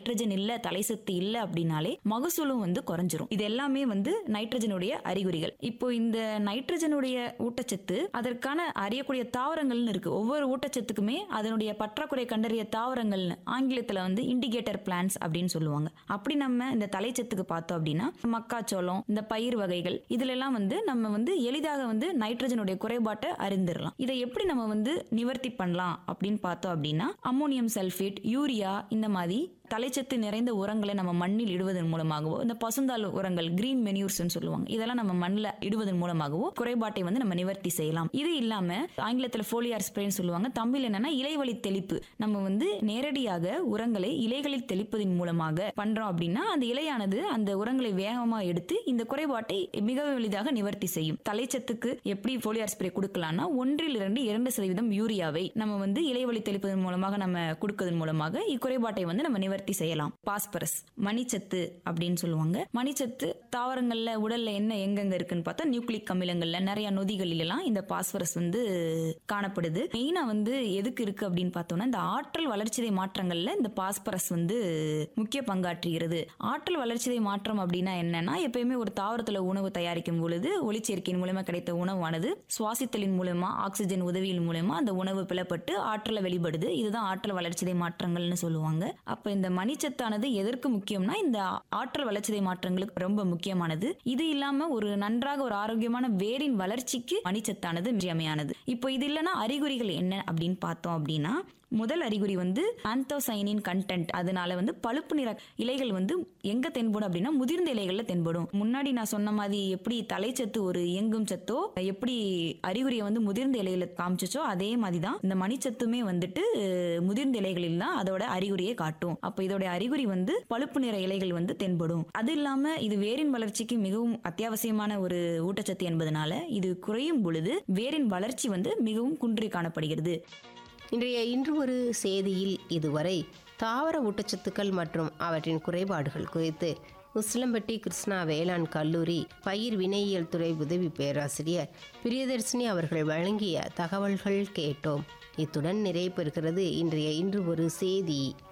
nitrogen இல்ல தலைசத்து இல்ல அப்படின்னாலே மகசூலும் வந்து குறைஞ்சிரும் இது எல்லாமே வந்து நைட்ரஜனுடைய அறிகுறிகள் இப்போ இந்த நைட்ரஜனுடைய ஊட்டச்சத்து அதற்கான அறியக்கூடிய தாவரங்கள்னு இருக்கு ஒவ்வொரு ஊட்டச்சத்துக்குமே அதனுடைய பற்றாக்குறை கண்டறிய தாவரங்கள்னு ஆங்கிலத்துல வந்து இண்டிகேட்டர் பிளான்ஸ் அப்படின்னு சொல்லுவாங்க அப்படி நம்ம இந்த தலைச்சத்துக்கு பார்த்தோம் அப்படின்னா மக்காச்சோளம் இந்த பயிர் வகைகள் இதுல எல்லாம் வந்து நம்ம வந்து எளிதாக வந்து நைட்ரஜனுடைய குறைபாட்டை அறிந்துடலாம் இதை எப்படி நம்ம வந்து நிவர்த்தி பண்ணலாம் அப்படின்னு பார்த்தோம் அப்படின்னா அம்மோனியம் சல்ஃபேட் யூரியா இந்த மாதிரி தலைச்சத்து நிறைந்த உரங்களை நம்ம மண்ணில் இடுவதன் மூலமாகவோ இந்த பசுந்தாள் உரங்கள் கிரீன் மெனியூர்ஸ்னு சொல்லுவாங்க இதெல்லாம் நம்ம மண்ணில் இடுவதன் மூலமாகவோ குறைபாட்டை வந்து நம்ம நிவர்த்தி செய்யலாம் இது இல்லாம ஆங்கிலத்தில் ஃபோலியார் ஸ்ப்ரேன்னு சொல்லுவாங்க தமிழ் என்னன்னா இலைவழி தெளிப்பு நம்ம வந்து நேரடியாக உரங்களை இலைகளில் தெளிப்பதன் மூலமாக பண்றோம் அப்படின்னா அந்த இலையானது அந்த உரங்களை வேகமா எடுத்து இந்த குறைபாட்டை மிக எளிதாக நிவர்த்தி செய்யும் தலைச்சத்துக்கு எப்படி ஃபோலியார் ஸ்ப்ரே கொடுக்கலாம்னா ஒன்றில் இருந்து இரண்டு சதவீதம் யூரியாவை நம்ம வந்து இலைவழி தெளிப்பதன் மூலமாக நம்ம கொடுக்கதன் மூலமாக இக்குறைபாட்டை வந்து நம்ம நிவர்த்தி செய்யலாம் பாஸ்பரஸ் மணிச்சத்து அப்படின்னு சொல்லுவாங்க மணிச்சத்து தாவரங்கள்ல உடல்ல என்ன எங்கெங்க இருக்குன்னு பார்த்தா நியூக்ளிக் அமிலங்கள்ல நிறைய நொதிகளில் எல்லாம் இந்த பாஸ்பரஸ் வந்து காணப்படுது மெயினா வந்து எதுக்கு இருக்கு அப்படின்னு பார்த்தோம்னா இந்த ஆற்றல் வளர்ச்சிதை மாற்றங்கள்ல இந்த பாஸ்பரஸ் வந்து முக்கிய பங்காற்றுகிறது ஆற்றல் வளர்ச்சிதை மாற்றம் அப்படின்னா என்னன்னா எப்பயுமே ஒரு தாவரத்துல உணவு தயாரிக்கும் பொழுது ஒளிச்சேர்க்கையின் மூலமா கிடைத்த உணவானது சுவாசித்தலின் மூலமா ஆக்சிஜன் உதவியின் மூலமா அந்த உணவு பிளப்பட்டு ஆற்றலை வெளிப்படுது இதுதான் ஆற்றல் வளர்ச்சிதை மாற்றங்கள்னு சொல்லுவாங்க அப்ப இந்த மணிச்சத்தானது எதற்கு முக்கியம்னா இந்த ஆற்றல் வளர்ச்சிதை மாற்றங்களுக்கு ரொம்ப முக்கியமானது இது இல்லாம ஒரு நன்றாக ஒரு ஆரோக்கியமான வேரின் வளர்ச்சிக்கு மணிச்சத்தானது இன்றியமையானது இப்போ இது இல்லைன்னா அறிகுறிகள் என்ன அப்படின்னு பார்த்தோம் அப்படின்னா முதல் அறிகுறி வந்து ஆந்தோசைனின் கண்டென்ட் அதனால வந்து பழுப்பு நிற இலைகள் வந்து எங்க தென்படும் அப்படின்னா முதிர்ந்த இலைகள்ல தென்படும் முன்னாடி நான் சொன்ன மாதிரி எப்படி தலைச்சத்து ஒரு இயங்கும் சத்தோ எப்படி அறிகுறியை வந்து முதிர்ந்த இலையில காமிச்சோ அதே மாதிரி தான் இந்த மணிச்சத்துமே வந்துட்டு அஹ், முதிர்ந்த இலைகளில் தான் அதோட அறிகுறியை காட்டும் அப்ப இதோட அறிகுறி வந்து பழுப்பு நிற இலைகள் வந்து தென்படும் அது இல்லாம இது வேரின் வளர்ச்சிக்கு மிகவும் அத்தியாவசியமான ஒரு ஊட்டச்சத்து என்பதனால இது குறையும் பொழுது வேரின் வளர்ச்சி வந்து மிகவும் குன்றி காணப்படுகிறது இன்றைய இன்று ஒரு செய்தியில் இதுவரை தாவர ஊட்டச்சத்துக்கள் மற்றும் அவற்றின் குறைபாடுகள் குறித்து உசிலம்பட்டி கிருஷ்ணா வேளாண் கல்லூரி பயிர் வினையியல் துறை உதவி பேராசிரியர் பிரியதர்ஷினி அவர்கள் வழங்கிய தகவல்கள் கேட்டோம் இத்துடன் நிறைவு பெறுகிறது இன்றைய இன்று ஒரு செய்தி